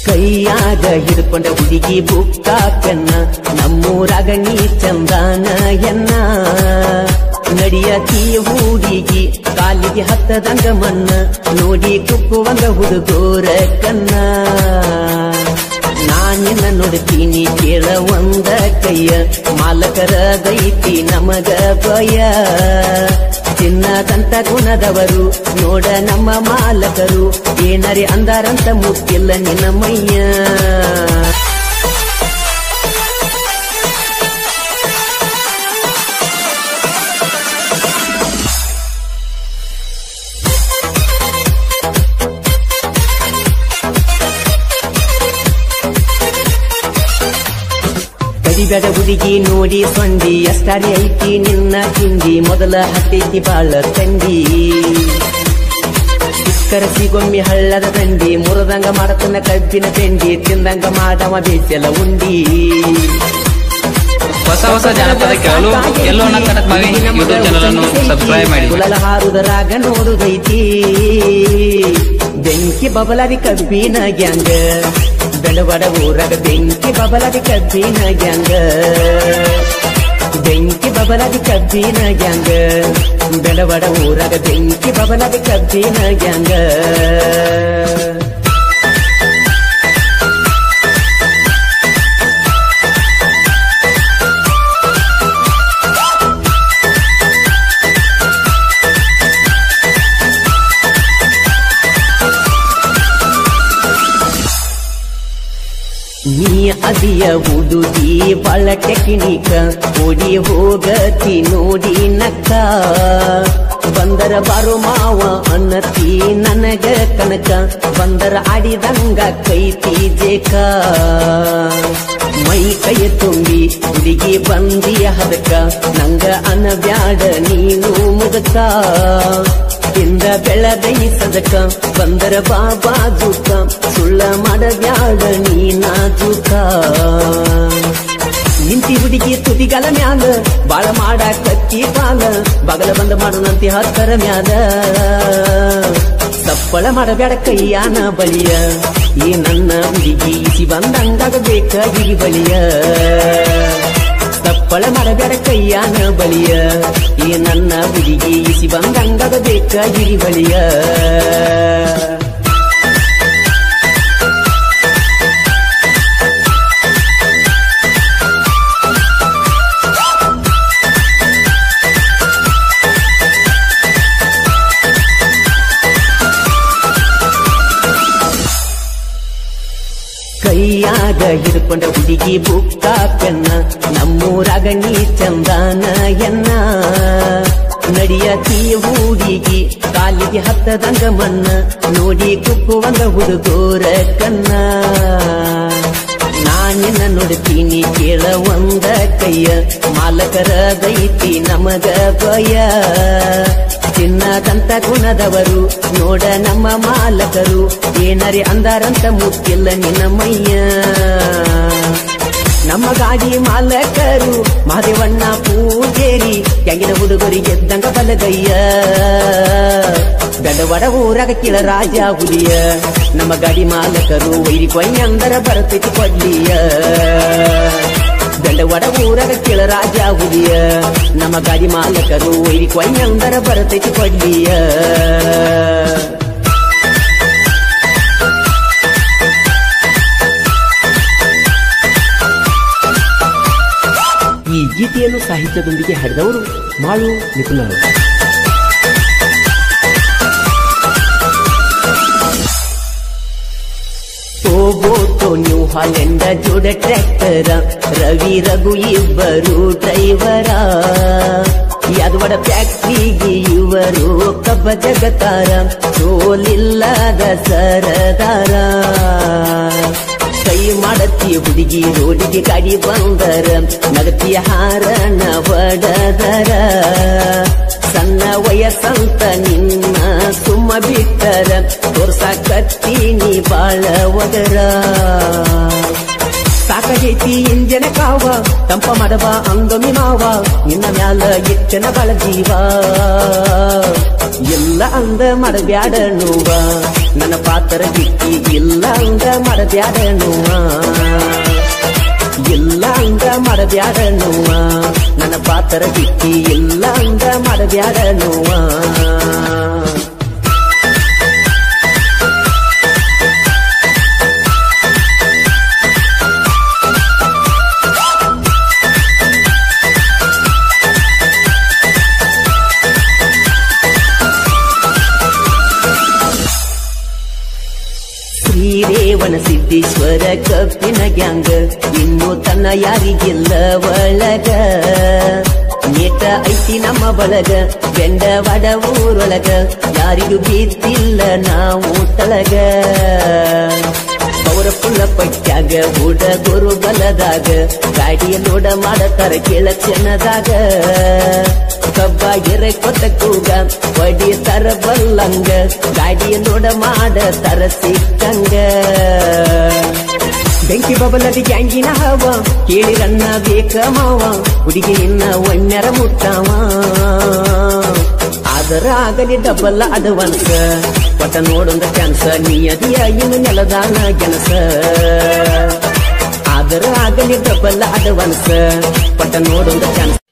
ಕೈಯಾಗ ಹಿಡ್ಕೊಂಡ ಹುಡುಗಿ ಬುಕ್ಕ ಪೆನ್ನ ನಮ್ಮೂರಾಗ ನೀ ಚಂದಾನ ಎನ್ನ ನಡಿಯತಿ ಹುಡುಗಿ ಕಾಲಿಗೆ ಹತ್ತದಂಗ ಮನ್ನ ನೋಡಿ ಕುಕ್ಕುವಂಗ ಹುಡುಗೋರ ಕನ್ನ ನಾನಿನ್ನ ನೋಡ್ತೀನಿ ಕೇಳ ಒಂದ ಕೈಯ ಮಾಲಕರ ದೈತಿ ನಮಗ ಭಯ ಚಿನ್ನದಂತ ಗುಣದವರು ನೋಡ ನಮ್ಮ ಮಾಲಕರು ಏನರೆ ಅಂದಾರಂತ ಮುತ್ತಿಲ್ಲ ನಿನ್ನ ಮೈಯ ಕಡಿಬೇಡ ಹುಡುಗಿ ನೋಡಿ ಸೊಂಡಿ ಎಷ್ಟಾರಿ ಐತಿ ನಿನ್ನ ತಿಂಡಿ ಮೊದಲ ಹತ್ತೈತಿ ಬಾಳ ತಂಡಿ ಕರಸಿಗೊಮ್ಮೆ ಹಳ್ಳದ ದಂಡಿ ಮುರದಂಗ ಮಾಡತನ ಕಬ್ಬಿನ ಪೆಂಡಿ ತಿಂದಂಗ ಮಾಡವ ಬೇಸೆಲ ಉಂಡಿ ಹೊಸ ಹೊಸ ಜಾನಪದ ಕೇಳಲು ಎಲ್ಲೋ ಕನಕ್ ಮವಿ ಯೂಟ್ಯೂಬ್ ಚಾನಲ್ ಅನ್ನು ಸಬ್ಸ್ಕ್ರೈಬ್ ಮಾಡಿ ಕುಳಲ ಹಾರುದರಾಗ ನೋಡುದೈತಿ ಬೆಂಕಿ ಬಬಲದಿ ಕಬ್ಬಿನ ಗ್ಯಾಂಗ ಬೆಳವಡ ಊರಾಗ ಬೆಂಕಿ ಬಬಲದಿ ಕಬ್ಬಿನ ಗ್ಯಾಂಗ ಬೆಂಕಿ ಬಬಲದಿ ಕಬ್ಬಿನ ಗ್ಯಾಂಗ ಬೆಳವಡ ಊರಾಗ ಬೆಂಕಿ ಬಬಲದಿ ಕಬ್ಬಿನ ಗ್ಯಾಂಗ ನೀ ಅದಿಯ ಹುಡುಗಿ ಬಳ ಟೆಕ್ನಿಕ ಓಡಿ ಹೋಗತಿ ನೋಡಿ ನಕ್ಕ ಬಂದರ ಬಾರು ಮಾವ ಅನ್ನತಿ ನನಗ ಕನಕ ಬಂದರ ಆಡಿದಂಗ ಕೈತಿ ಜೇಕ ಮೈ ಕೈ ತುಂಬಿ ಹುಡುಗಿ ಬಂದಿಯ ಹದಕ ನಂಗ ಅನಬ್ಯಾಡ ನೀನು ಮುದಕ ತಿಂದ ಬೆಳದೈ ಸದಕ ಬಂದರ ಬಾಬಾ ಜುಕ ಸುಳ್ಳ ಮಾಡಬ್ಯಾಡ ನೀ ನಾಜುಕ ನಿಂತಿ ಹುಡುಗಿ ತುದಿಗಲ ಮ್ಯಾಲ ಬಾಳ ಮಾಡ ಕತ್ತಿ ಕಾಲ ಬಗಲ ಬಂದ ಮಾಡುನಂತಿ ಹತ್ತರ ಮ್ಯಾಲ ಸಪ್ಪಳ ಮಾಡಬೇಡ ಕೈಯಾನ ಬಳಿಯ ಈ ನನ್ನ ಹುಡುಗಿ ಇಸಿ ಬಂದಂಗಾಗಬೇಕ ಗಿರಿ ಬಳಿಯ ತಪ್ಪಳ ಮಾಡಬೇಡ ಕೈಯಾನ ಬಳಿಯ ಈ ನನ್ನ ಹುಡುಗಿ ಇಸಿ ಬಂದಂಗಾಗಬೇಕ ಗಿರಿ ಬಳಿಯ ಕೈಯಾಗ ಹಿಡ್ಕೊಂಡ ಹುಡುಗಿ ಬುಕ್ಕ ಪೆನ್ನ ನಮ್ಮೂರಾಗ ನೀ ಚಂದಾನ ಎನ್ನ ನಡಿಯತಿ ಹುಡುಗಿ ಕಾಲಿಗೆ ಹತ್ತದಂಗ ಮನ್ನ ನೋಡಿ ಕುಕ್ಕುವಂಗ ಹುಡುಗೋರ ಕನ್ನ ನಾನಿನ್ನ ನೋಡ್ತೀನಿ ಕೇಳ ಒಂದ ಕೈಯ ಮಾಲಕರ ದೈತಿ ನಮಗ ಭಯ ಚಿನ್ನದಂತ ಗುಣದವರು ನೋಡ ನಮ್ಮ ಮಾಲಕರು ಏನರೆ ಅಂದಾರಂತ ಮುತ್ತಿಲ್ಲ ನಿನ್ನ ಮೈಯ ನಮ್ಮ ಗಾಡಿ ಮಾಲಕರು ಮಾದೇವಣ್ಣ ಪೂಜೇರಿ ಹೆಂಗಿನ ಹುಡುಗರಿ ಗೆದ್ದಂಗ ಬಲಗಯ್ಯ ಗಡವಡ ಊರಾಗ ಕಿಳ ರಾಜ ಹುಲಿಯ ನಮ್ಮ ಗಾಡಿ ಮಾಲಕರು ವೈರಿ ಕೊಯ್ಯಂದರ ಬರ್ತೈತಿ ಕೊಡ್ಲಿಯ ಗಂಡವಡ ಊರಾಗ ಕಿಳ ರಾಜ ಹುಲಿಯ ನಮ್ಮ ಗಾಡಿ ಮಾಲಕರು ವೈರಿ ಕೊಯ್ಯಂದರ ಬರ್ತೈತಿ ಕೊಡ್ಲಿಯ ಈ ಗೀತೆಯನ್ನು ಸಾಹಿತ್ಯದೊಂದಿಗೆ ಹಾಡಿದವರು ಮಾಳು ನಿಪುಣರು ಹೋಗೋಟೋ ನ್ಯೂ ಹಾಲೆಂಡ ಜೋಡ ಟ್ರ್ಯಾಕ್ಟರ ರವಿ ರಘು ಇಬ್ಬರು ಡ್ರೈವರ ಯಾದವಾಡ ಫ್ಯಾಕ್ಟ್ರಿಗೆ ಇವರು ಕಬ್ಬ ಜಗತಾರ ಸೋಲಿಲ್ಲದ ಸರದಾರ ಕೈ ಮಾಡತಿ ಹುಡುಗಿ ರೋಡಿಗೆ ಗಾಡಿ ಬಂದರ ನಗತಿಯ ಹಾರನ ಬಡದರ ಸಣ್ಣ ವಯಸ್ಸಂತ ನಿನ್ನ ಸುಮ್ಮ ಬಿಟ್ಟರ ತೋರ್ಸಾಕತ್ತೀನಿ ಬಾಳ ಒದರ ಸಾಕ ಸಾಕಾಗೈತಿ ಇಂಜನ ಕಾವ ತಂಪ ಮಾಡವ ಅಂದೊಮ್ಮಿ ಮಾವ ನಿನ್ನ ಮ್ಯಾಲ ಇಟ್ಟನ ಬಳ ಜೀವ ಇಲ್ಲ ಅಂದ ಮಾಡಬ್ಯಾಡ ನೋವ ನನ್ನ ಪಾತ್ರ ಬಿಟ್ಟಿ ಇಲ್ಲ ಅಂದ ಮಾಡಬ್ಯಾಡ ನೋವ ಇಲ್ಲ ಅಂದ ಮಾಡಬ್ಯಾಡ ನೋವ ನನ್ನ ಪಾತ್ರ ಬಿಟ್ಟಿ ಇಲ್ಲ ಅಂದ ಮಾಡಬ್ಯಾಡ ನೋವ ಶ್ರೀರೇವನ ಸಿದ್ದೇಶ್ವರ ಕಪ್ಪಿನ ಗ್ಯಾಂಗ್ ಇನ್ನು ತನ್ನ ಯಾರಿಗಿಲ್ಲ ಒಳಗ ನೇಟ ಐತಿ ನಮ್ಮ ಬಳಗ ಬೆಂಡವಾಡ ಊರೊಳಗ ಯಾರಿಗೂ ಬಿದ್ದಿಲ್ಲ ನಾವು ತಳಗ ಪೌರ ಪುಲ್ಲ ಪಟ್ಟ್ಯಾಗ ಹುಡುಗರು ಬಲದಾಗ ಗಾಡಿಯ ಲೋಡ ಮಾಡತಾರ ಕೇಳ ಚೆನ್ನದಾಗ ಕಬ್ಬಾಗಿರ ಕೊಟ್ಟ ಕೂಗ ಹೊಡಿತಾರ ಬಲ್ಲಂಗ ಗಾಡಿಯ ಲೋಡ ಮಾಡತಾರ ಸಿಕ್ಕಂಗ ಬೆಂಕಿ ಬಬಲದಿ ಗ್ಯಾಂಗಿನ ಹವ ಕೇಳಿರನ್ನ ಬೇಕ ಮಾವ ಹುಡುಗಿ ನಿನ್ನ ಒಣ್ಣರ ಮುಟ್ಟಾವ ಆದರ ಆಗಲಿ ಡಬಲ್ ಅಡ್ವಾನ್ಸ್ ಒಟ್ಟ ನೋಡೊಂದ ಚಾನ್ಸ ನಿಯದಿಯ ಇನ್ನು ನೆಲದಾನ ಗೆನಸ ಆದರ ಆಗಲಿ ಡಬಲ್ ಅಡ್ವಾನ್ಸ್ ಒಟ್ಟ ನೋಡೊಂದ ಚಾನ್ಸ್